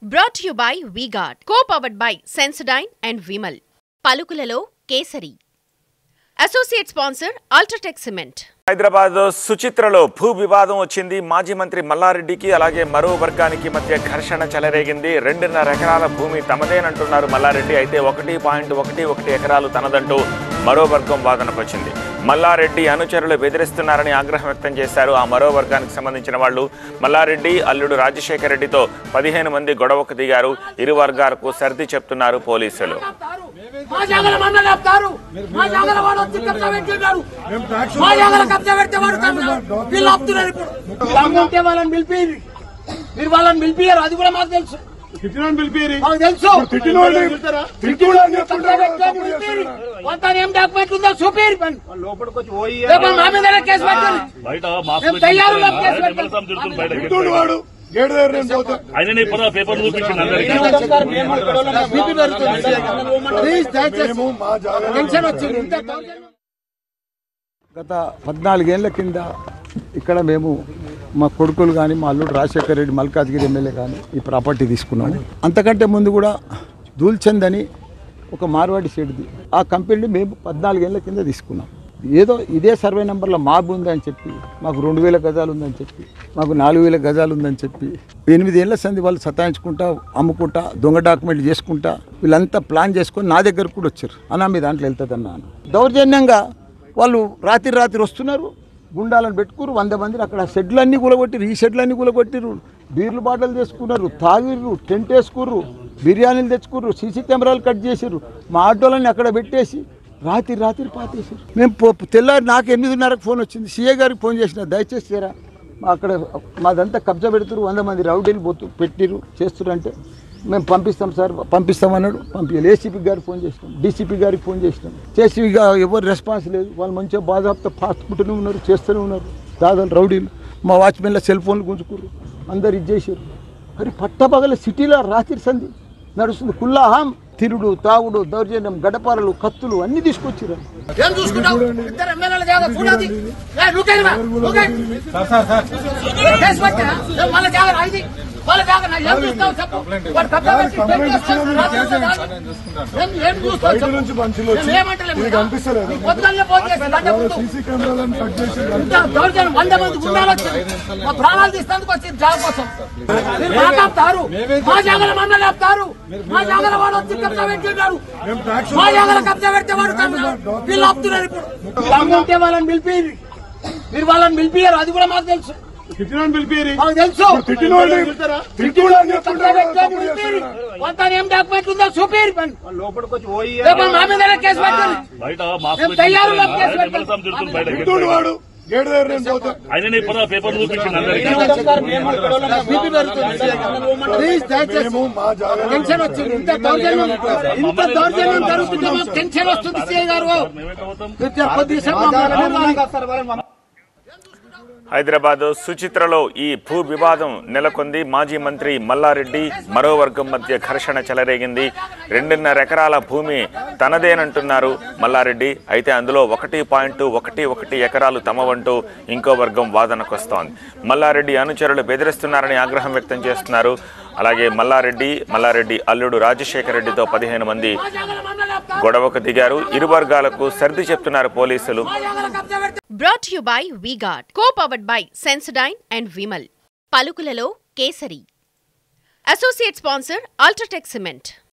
Brought you by Vguard co powered by Sensodyne and Vimal పలుకులలో Kesari associate sponsor UltraTech cement Hyderabad సుచిత్రలో భూ వివాదం వచ్చింది మాజీ మంత్రి మల్లారెడ్డికి అలాగే మరో వర్గానికి మధ్య ఘర్షణ చెలరేగింది రెండున్నర ఎకరాల భూమి తమదేనంటున్నారు మల్లారెడ్డి అయితే ఒకటి పాయింట్ ఒకటి ఒకటి ఎకరాలు తనదంటూ మరో వర్గం వాదనకు వచ్చింది మల్లారెడ్డి అనుచరులు బెదిరిస్తున్నారని ఆగ్రహం వ్యక్తం చేశారు ఆ మరో వర్గానికి సంబంధించిన వాళ్ళు మల్లారెడ్డి అల్లుడు రాజశేఖర రెడ్డితో పదిహేను మంది గొడవకు దిగారు ఇరు వర్గాలకు సర్ది చెప్తున్నారు పోలీసులు మా జాగల మమ్మల్ని ఆపుతారు మా జాగల వాడు వచ్చి కబ్జా పెట్టినాడు మా జాగల కబ్జా పెడితే వాడు కబ్జా వీళ్ళు ఆపుతున్నారు ఇప్పుడు దమ్ముంటే వాళ్ళని పిలిపిరు మీరు వాళ్ళని పిలిపియారు అది కూడా మాకు తెలుసు తిట్టినోని పిలిపిరి మాకు తెలుసు తిట్టినోని తిట్టినోని కబ్జా పెట్టుకొని పిలిపిరు. కొంత ఏం డాక్యుమెంట్ ఉందో చూపిరు పని లోపలికి వచ్చి పోయి రేపు మా మీద కేసు పెట్టండి బయట మాస్క్ మేము తయారు లేం కేసు పెట్టి పెట్టండి. నిమిషం తిరుగుతుంది బయట తిట్టుండు వాడు గేట్ దగ్గర నేను పోతా ఆయననే ఇప్పుడు పేపర్ చూపించింది అందరికి బీపీ పెరుగుతుంది. ప్లీజ్ దయచేసి మేము మా జాగ్రత్త టెన్షన్ వచ్చింది ఇంత దౌర్జన్యం గత పద్నాలుగేళ్ల కింద ఇక్కడ మేము మా కొడుకులు కానీ మా అల్లుడు రాజశేఖర రెడ్డి మల్కాజ్గిరి ఎమ్మెల్యే కానీ ఈ ప్రాపర్టీ తీసుకున్నాము అంతకంటే ముందు కూడా దూల్చంద్ అని ఒక మార్వాడి షెడ్ది ఆ కంపెనీ మేము పద్నాలుగేళ్ల కింద తీసుకున్నాం ఏదో ఇదే సర్వే నెంబర్లో మాబ్ ఉందని చెప్పి మాకు రెండు వేల గజాలు ఉందని చెప్పి మాకు నాలుగు వేల గజాలు ఉందని చెప్పి ఎనిమిది ఏళ్ల సంది వాళ్ళు సతాయించుకుంటా అమ్ముకుంటా దొంగ డాక్యుమెంట్లు చేసుకుంటా వీళ్ళంతా ప్లాన్ చేసుకొని నా దగ్గరకు కూడా వచ్చారు అన్నా మీ దాంట్లో వెళ్తుందన్నా అని దౌర్జన్యంగా వాళ్ళు రాత్రి రాత్రి వస్తున్నారు గుండాలను పెట్టుకురు వంద మందిని అక్కడ షెడ్లన్నీ కూలగొట్టిరు ఈ షెడ్లన్నీ కూలగొట్టిరు బీర్లు బాటలు తెచ్చుకున్నారు తాగిర్రు టెంట్ వేసుకుర్రు బిర్యానీలు తెచ్చుకుర్రు సీసీ కెమెరాలు కట్ చేసిర్రు మా ఆటోలన్నీ అక్కడ పెట్టేసి రాత్రి రాత్రి పాతేసారు మేము పొ- తెల్లారి నాకు ఎనిమిదిన్నరకు ఫోన్ వచ్చింది సీఏ గారికి ఫోన్ చేసిన దయచేసి తీరా మా అక్కడ మాదంతా కబ్జా పెడుతురు వంద మంది రౌడీలు పోతు పెట్టిరు చేస్తురు అంటే మేము పంపిస్తాం సార్ పంపిస్తామన్నాడు పంపించాలి ఏసీపీ గారికి ఫోన్ చేసినాం డీసీపీ గారికి ఫోన్ చేసినాం చేసి ఇక ఎవరు రెస్పాన్స్ లేదు వాళ్ళు మంచిగా బాధాపుతో పాసుకుంటూనే ఉన్నారు చేస్తూనే ఉన్నారు దాదాపు రౌడీలు మా వాచ్మెన్ల సెల్ ఫోన్లు గుంజుకుర్రు అందరు ఇది చేశారు మరి పట్టపగల సిటీలో రాత్రి సంధి నడుస్తుంది కుల్లాహాం తిరుడు తాగుడు దౌర్జన్యం గడపారలు కత్తులు అన్ని తీసుకొచ్చిర్రు ఏం చూసుకుంటావు ఇద్దరు ఎమ్మెల్యేల జాగా చూడాలి ఏ, నువ్వుకేయి రా, నువ్వుకేయి. కేసు పెట్టినా? ఏ, వాళ్ళ జాగా రా, ఇది వాళ్ళ జాగా నా ఏం చూస్తావు చెప్పు వాడు కబ్జా పెట్టి పెట్టి వస్తాడు, రాత్రి రాత్రి. ఏం- ఏం చూస్తావు బయట చెప్పు. నుంచి మనుషులు వచ్చి మేము ఏమంటలేము ఇది కదా? కనిపిస్తలేదు నీకు పొద్దున్నే ఫోన్ చేసి గంట ముందు. సీసీ కెమెరాలను కట్ చేసి ఇంత దౌర్జన్యం వంద మంది గుండాలు వచ్చారు మా ప్రాణాలు తీసేందుకు వచ్చింది జాగ కోసం మీరు మాకు ఆపుతారు మా జాగల మమ్మల్ని ఆపుతారు మా జాగల వాడు వచ్చి కబ్జా పెట్టినాడు మా జాగల కబ్జా పెడితే వాడు కబ్జా వీళ్ళు ఆపుతున్నారు ఇప్పుడు దమ్ముంటే వాళ్ళని పిలిపిరు మీరు వాళ్ళని పిలిపియారు అది కూడా మాకు తెలుసు తిట్టినోని పిలిపిరి మాకు తెలుసు తిట్టినోని తిట్టినోని కబ్జా పెట్టుకొని పిలిపిరు. కొంత ఏం డాక్యుమెంట్ ఉందో చూపిరు పని లోపలికి వచ్చి పోయి రేపు మా మీద కేసు పెట్టండి బయట మాస్క్ మేము పెట్టి తయారు లేం కేసు నిమిషం పెట్టండి. తిరుగుతుంది బయట తిట్టుండు వాడు గేట్ దగ్గర నేను పోతా ఆయననే ఇప్పుడు పేపర్ చూపించింది అందరికి బీపీ పెరుగుతుంది. ప్లీజ్ దయచేసి మేము మా జాగ్రత్త టెన్షన్ వచ్చింది ఇంత దౌర్జన్యం ఇంత దౌర్జన్యం జరుగుతుంటే మాకు టెన్షన్ వస్తుంది సిఐ గారు కొద్దిసేపు మమ్మల్ని హైదరాబాద్ సుచిత్రలో ఈ భూ వివాదం నెలకొంది మాజీ మంత్రి మల్లారెడ్డి మరో వర్గం మధ్య ఘర్షణ చెలరేగింది రెండున్నర ఎకరాల భూమి తనదేనంటున్నారు మల్లారెడ్డి అయితే అందులో ఒకటి పాయింట్ ఒకటి ఒకటి ఎకరాలు తమవంటూ ఇంకో వర్గం వాదనకొస్తోంది మల్లారెడ్డి అనుచరులు బెదిరిస్తున్నారని ఆగ్రహం వ్యక్తం చేస్తున్నారు అలాగే మల్లారెడ్డి మల్లారెడ్డి అల్లుడు రాజశేఖర రెడ్డితో పదిహేను మంది గొడవకు దిగారు ఇరు వర్గాలకు సర్ది చెప్తున్నారు పోలీసులు brought you by Vguard co powered by Sensodyne and Vimal పలుకులలో Kesari associate sponsor UltraTech cement